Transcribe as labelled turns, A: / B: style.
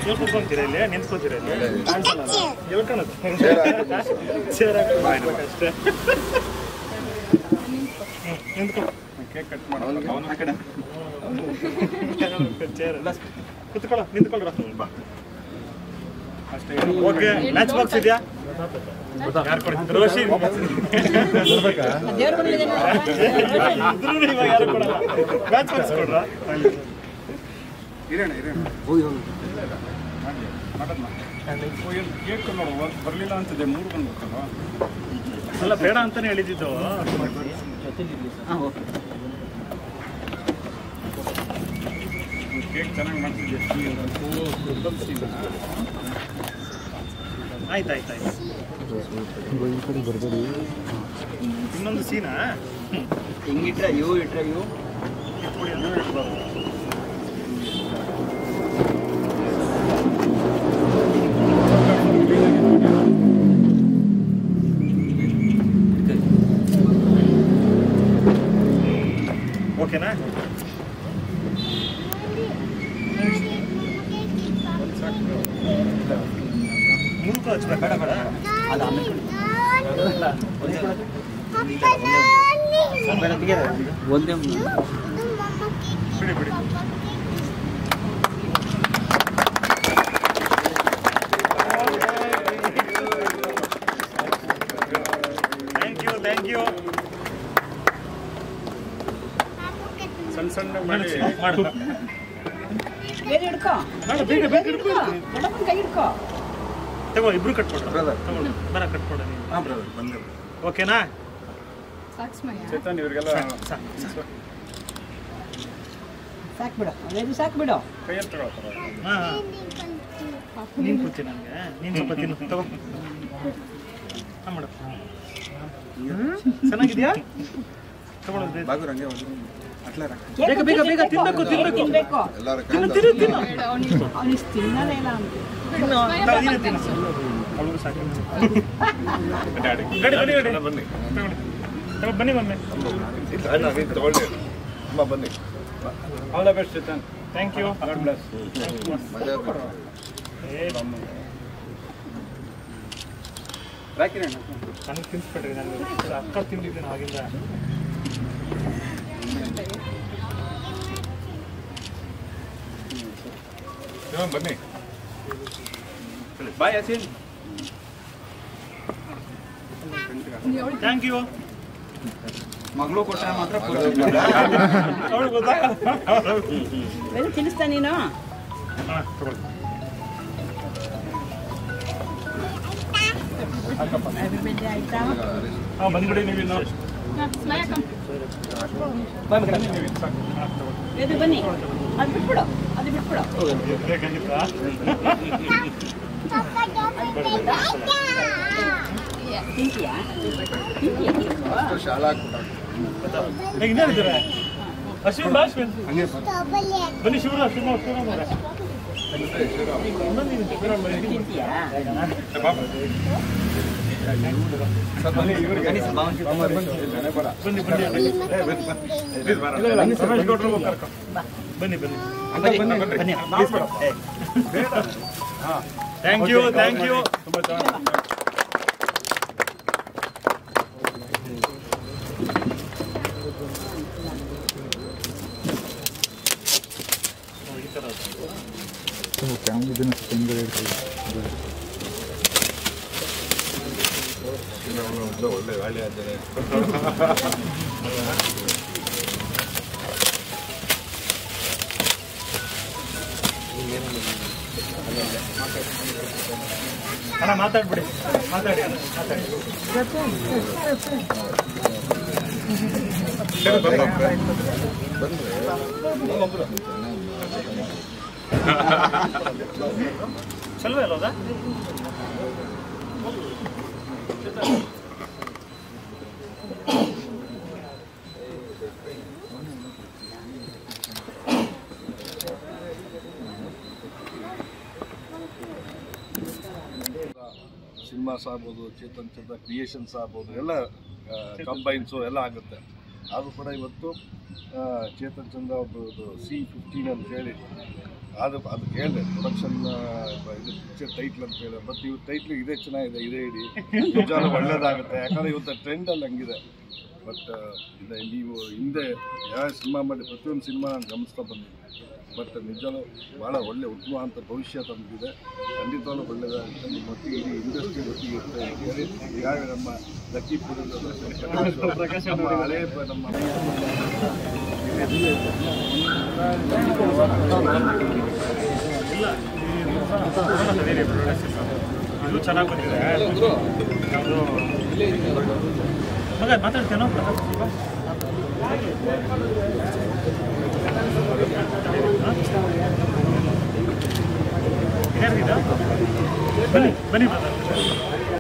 A: ಎಲ್ಲಿ ಕೂತ್ಕೊಂತೀರಾ ಇಲ್ಲಿ ನಿಂತ್ಕೋತೀರಾ ಇಲ್ಲಿ ಎಲ್ಲಿ ಕಾಣುತ್ತೆ ಚೇರ್ ಅಷ್ಟೇ ನಿಂತ್ಕೊ
B: ಕೇಕ್ ಕಟ್ ಮಾಡೋಣ ಅವನ ಆ ಕಡೆ
A: ಚೇರ್ ಕುತ್ಕೊಳ್ಳೋ ನಿಂತ್ಕೊಳ್ರ ಬಾ
B: ಅಷ್ಟೇ
A: ಓಕೆ ಮ್ಯಾಚ್ ಬಾಕ್ಸ್ ಇದೆಯಾ ಯಾರು ಕೊಡ್ತಾರೆ ರೋಶಿ
C: ದೇವ್ರ ಬಂದಿದೆ
A: ಇದ್ರೂ ಇವಾಗ ಯಾರು ಕೊಡಲ್ಲ ಮ್ಯಾಚ್ ಬಾಕ್ಸ್ ಕೊಡ್ರ
B: ಇರೋಣ ಇರೋಣ ಮಾಡೋಣ ಕೇಕ್ ನೋಡು ಬರಲಿಲ್ಲ ಅಂತಿದೆ ಮೂರು ಬಂದ್ಬಿಡ್ತಲ್ವ
A: ಅಲ್ಲ ಬೇಡ ಅಂತಾನೆ ಹೇಳಿದ್ದು
B: ಕೇಕ್ ಚೆನ್ನಾಗಿ ಮಾಡ್ತಿದ್ದೆ
A: ಆಯ್ತು ಆಯ್ತು ಆಯ್ತು ಇನ್ನೊಂದು ಸೀನಾ
D: ಹಿಂಗಿಟ್ರೆ ಇವು ಇಟ್ರೆ ಇವು
A: ಓಕೆನಾ ಮುಲ್ಕು ಹಚ್ಬೇಕು ಬೇಡ ಬೇಡ
D: ಅದು ಆಮೇಲೆ ಒಂದೇ
A: ಬಿಡಿ ಬಿಡಿ ಥ್ಯಾಂಕ್ ಯು ಥ್ಯಾಂಕ್ ಯು
B: ಸಣ್ಣ ಸಣ್ಣ ಮಾಡಿ
A: ಮಾಡು
C: ಬೇರೆ ಹಿಡ್ಕೋ
A: ಮಾಡು ಬೇಗ ಬೇಗ
C: ಹಿಡ್ಕೋ
A: ಹಿಡ್ಕೊ.
C: ದೊಡ್ಡಪ್ಪನ ಕೈ ಹಿಡ್ಕೋ
A: ತಗೋ ಇಬ್ರು ಕಟ್ಕೊಡ್ರ
B: Brother.
A: ತಗೊಳ್ಳಿ ಬರ ಕಟ್ಕೊಡ ನೀನು
B: ಹಾಂ ಬ್ರದರ್ ಬಂದೆ
A: ಓಕೆನಾ
B: ಚೇತನ್ ಇವರಿಗೆಲ್ಲ
A: ಸಾಕು ಸಾಕು
C: ಸಾಕು ಬಿಡು ಅದೇನು ಸಾಕು ಬಿಡು
B: ಕೈಯಲ್ಲಿ ತಗೊಳ್ತಾರೆ
A: ಹಾಂ ನೀನು ಕೊಡ್ತೀನಿ ನನಗೆ ನೀನು ಸ್ವಲ್ಪ ತಿನ್ನು ತಗೋ ಹಾಂ ಮಾಡು ಚೆನ್ನಾಗಿದ್ಯಾ ತಗೊಳ್ಳೋದು
B: ಬಾಗು ರಂಗೆ ಒಂದು ಅಟ್ಲಾರ
A: ಬೇಗ ಬೇಗ ಬೇಗ ತಿನ್ಬೇಕು ತಿನ್ಬೇಕು
C: ತಿನ್ಬೇಕು
A: ತಿನ್ನು ತಿನ್ನು ತಿನ್ನು
C: ಅವನಿಗೆ ತಿನ್ನೋದೇ ಇಲ್ಲ ಅಂತ
A: ತಿನ್ನು ತಗೋ, ನೀನೇ ತಿನ್ನು ಅವಳಿಗೂ ಸಾಕು
B: ಡ್ಯಾಡಿ
A: ಗಡಿ ಗಡಿ ಗಡಿ
B: ಬನ್ನಿ
A: ತಗೊಳ್ಳಿ ತಗೋ ಬನ್ನಿ ಒಮ್ಮೆ
B: ತಗೊಳ್ಳಿ ಅಮ್ಮ ಬನ್ನಿ all the best Chetan
A: thank you
B: God bless ರಾಕಿರಣ್ಣ
A: ನನಗೆ ತಿನ್ಸ್ಬಿಟ್ರಿ ನನಗೆ ಅಕ್ಕ ತಿಂದಿದ್ದೀನಿ ಆಗಿಂದ
B: ಬನ್ನಿ ಬಾಯ್ ಯಾಸಿನ್
A: ಥ್ಯಾಂಕ್ ಯು
D: ಮಗಳು ಕೊಟ್ಟರೆ ಮಾತ್ರ
A: ಅವಳು ಗೊತ್ತಾಗಲ್ಲ
C: ಬೇರೆ ತಿನ್ನಿಸ್ತಾ ನೀನು
A: ಹಾಂ ತಗೊಳ್ಳಿ
C: ಅಭಿವೃದ್ಧಿ ಆಯ್ತಾ
A: ಹಾಂ ಬಂದ್ಬಿಡಿ ನೀವು ಇನ್ನು
C: ಬೇರೆ ಬನ್ನಿ ಅದು ಬಿಟ್ಬಿಡು ಅದು ಬಿಟ್ಬಿಡು
A: ಬೇಕಾಗಿತ್ತಾ
C: ತಿಂತೀಯಾ ತಿಂತೀಯಾ
A: ಹೇಗೆ ಇನ್ನೇನಿದ್ದೀರಾ ಅಶ್ವಿನ್ ಬಾ ಅಶ್ವಿನ್ ಬನ್ನಿ ಶಿವರಾಮ್ ಶಿವರಾಮ್ ಶಿವರಾಮ್ ಅವರೇ ಇನ್ನೊಂದು ಇದೆ, ಶಿವರಾಮ್ ಬನ್ನಿ.
C: ತಿಂತೀಯಾ
B: ಬನ್ನಿ ಇವ್ರಿಗೆ
A: ಬನ್ನಿ ಬನ್ನಿ ರಮೇಶ್ ಗೌಡ್ರು ಕರ್ಕೊ ಬನ್ನಿ ಬನ್ನಿ
B: ಬನ್ನಿ
A: ಥ್ಯಾಂಕ್ ಯು ಥ್ಯಾಂಕ್ ಯು
B: ತುಂಬ ಚೆನ್ನಾಗಿ
A: ಈ ಥರ
B: ಒಳ್ಳೆ ಗಾಳಿ ಆದರೆ
A: ಅಣ್ಣ ಮಾತಾಡ್ಬಿಡಿ ಮಾತಾಡಿ ಅಣ್ಣ ಮಾತಾಡಿ ಚಲೋ ಅಲ್ಲೋದಾ
E: ಸಿನಿಮಾಸ್ ಆಗ್ಬೋದು ಚೇತನ್ ಚಂದ್ರ ಕ್ರಿಯೇಷನ್ಸ್ ಆಗ್ಬೋದು ಎಲ್ಲ ಕಂಬೈನ್ಸು ಎಲ್ಲ ಆಗುತ್ತೆ ಆದರೂ ಕೂಡ ಇವತ್ತು ಆ, ಚೇತನ್ ಚಂದ್ರ ಅವ್ರದ್ದು ಸಿ ಫಿಫ್ಟೀನ್ ಅಂತ ಹೇಳಿ ಅದು ಅದು ಕೇಳಿದೆ ಪ್ರೊಡಕ್ಷನ್ ಇದು ಪಿಕ್ಚರ್ ಟೈಟ್ಲ್ ಅಂತ ಹೇಳಿದೆ ಬಟ್ ಇವ್ ಟೈಟ್ಲ್ ಇದೇ ಚೆನ್ನಾಗಿದೆ ಇದೇ ಇಡಿ ನಿಜವಾಗ್ಲೂ ಒಳ್ಳೇದಾಗುತ್ತೆ ಯಾಕಂದ್ರೆ ಇವತ್ತು ಟ್ರೆಂಡಲ್ಲಿ ಹಂಗಿದೆ ಬಟ್ ಇದೆ ನೀವು ಹಿಂದೆ ಯಾವ ಸಿನಿಮಾ ಮಾಡಿ ಪ್ರತಿಯೊಂದು ಸಿನಿಮಾ ನಾನು ಗಮನಿಸ್ತಾ ಬಂದಿದ್ದೀನಿ ಬಟ್ ನಿಜವೂ ಭಾಳ ಒಳ್ಳೆ ಉತ್ತಮ ಅಂತ ಭವಿಷ್ಯ ತಂದಿದೆ ಖಂಡಿತವಾಗ್ಲೂ ಒಳ್ಳೆಯದಾಗುತ್ತೆ ನಿಮ್ಮ ಒಟ್ಟಿಗೆ ಇಡೀ ಇಂಡಸ್ಟ್ರಿ ಒಟ್ಟಿಗೆ ಇರುತ್ತೆ ಅಂತೇಳಿ ಈಗಾಗಲೇ ನಮ್ಮ ಲಕ್ಕಿ ಪ್ರಕಾಶ್ ನಮ್ಮ ಹಳೇ ಬ- ನಮ್ಮ
A: ಇಲ್ಲ ಇದು ಚೆನ್ನಾಗಿ ಬಂದಿದೆ ಯಾವುದು ಮಗ ಮಾತಾಡ್ತೇನೋ ಪ್ರತಾಪ್ ಸ್ವಲ್ಪ? ಯಾರಿಗಿದ? ಬನ್ನಿ ಬನ್ನಿ ಪ್ರತಾಪ್